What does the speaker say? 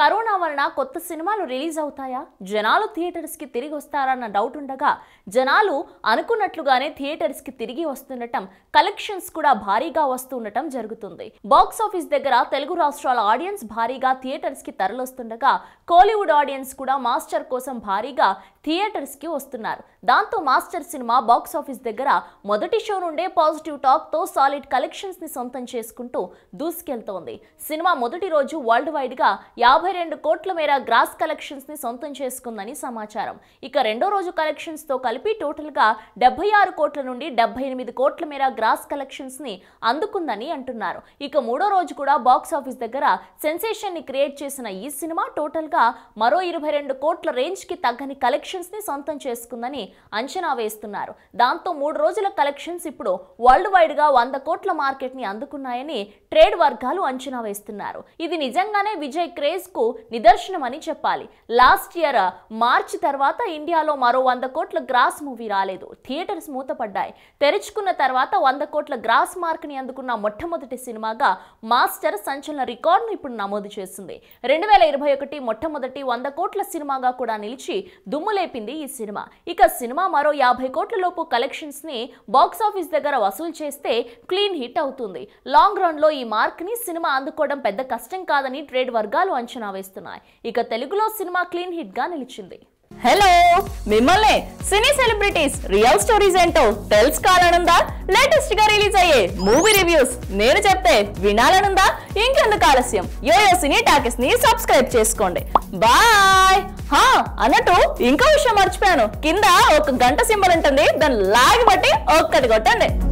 corona వలన కొత్త సినిమాలు రిలీజ్ అవుతాయా జనాలు థియేటర్స్ కి తిరిగి వస్తారన్న డౌట్ ఉండగా జనాలు అనుకున్నట్లుగానే థియేటర్స్ కి తిరిగి వస్తుండటం కలెక్షన్స్ కూడా భారీగా వస్తుండటం జరుగుతుంది బాక్స్ ఆఫీస్ దగ్గర తెలుగు రాష్ట్రాల ఆడియన్స్ భారీగా థియేటర్స్ కి తరలొస్తుండగా కోలీవుడ్ ఆడియన్స్ కూడా మాస్టర్ కోసం భారీగా థియేటర్స్ కి వస్తున్నారు దాంతో మాస్టర్ సినిమా బాక్స్ ఆఫీస్ దగ్గర మొదటి షో నుండే పాజిటివ్ టాక్ తో సాలిడ్ కలెక్షన్స్ ని సొంతం చేసుకుంటూ దూసుకెళ్తోంది సినిమా మొదటి రోజు వరల్డ్ వైడ్ గా యాభై రెండు కోట్ల మేర గ్రాస్ కలెక్షన్స్ ని సొంతం చేసుకుందని సమాచారం ఇక రెండో రోజు కలెక్షన్స్ తో కలిపి టోటల్ గా డెబ్బై ఆరు కోట్ల నుండి డెబ్బై ఎనిమిది కోట్ల మేర గ్రాస్ కలెక్షన్స్ ని అందుకుందని అంటున్నారు ఇక మూడో రోజు కూడా బాక్స్ ఆఫీస్ దగ్గర సెన్సేషన్ ని క్రియేట్ చేసిన ఈ సినిమా టోటల్ గా మరో ఇరవై రెండు కోట్ల రేంజ్ కి తగ్గని కలెక్షన్స్ ని సొంతం చేసుకుందని అంచనా వేస్తున్నారు దాంతో మూడు రోజుల కలెక్షన్స్ ఇప్పుడు వరల్డ్ వైడ్ గా వంద కోట్ల మార్కెట్ ని అందుకున్నాయని ట్రేడ్ వర్గాలు అంచనా వేస్తున్నారు ఇది నిజంగానే విజయ్ క్రేజ్ కు నిదర్శనమని చెప్పాలి లాస్ట్ ఇయర్ మార్చి తర్వాత ఇండియాలో మరో వంద కోట్ల గ్రాస్ మూవీ రాలేదు థియేటర్స్ మూతపడ్డాయి తెరుచుకున్న తర్వాత వంద కోట్ల గ్రాస్ మార్క్ ని అందుకున్న మొట్టమొదటి సినిమాగా మాస్టర్ సంచలన రికార్డును ఇప్పుడు నమోదు చేసింది రెండు వేల ఇరవై ఒకటి మొట్టమొదటి వంద కోట్ల సినిమాగా కూడా నిలిచి దుమ్ము లేపింది ఈ సినిమా ఇక సినిమా మరో యాభై కోట్ల లోపు కలెక్షన్స్ ని బాక్స్ ఆఫీస్ దగ్గర వసూలు చేస్తే క్లీన్ హిట్ అవుతుంది లాంగ్ రన్ లో ఈ మార్క్ ని సినిమా అందుకోవడం పెద్ద కష్టం కాదని ట్రేడ్ వర్గాలు అంచనా వేస్తున్నాయి ఇక తెలుగులో సినిమా క్లీన్ హిట్ గా నిలిచింది హలో మిమ్మల్ని సినీ సెలబ్రిటీస్ రియల్ స్టోరీస్ ఏంటో తెలుసుకోవాలనుందా లేటెస్ట్ గా రిలీజ్ అయ్యే మూవీ రివ్యూస్ నేను చెప్తే వినాలనుందా ఇంకెందుకు ఆలస్యం యోయో సినీ టాకెస్ ని సబ్స్క్రైబ్ చేసుకోండి బాయ్ హా అన్నట్టు ఇంకో విషయం మర్చిపోయాను కింద ఒక గంట సింబల్ ఉంటుంది దాన్ని లాగి బట్టి ఒక్కటి కొట్టండి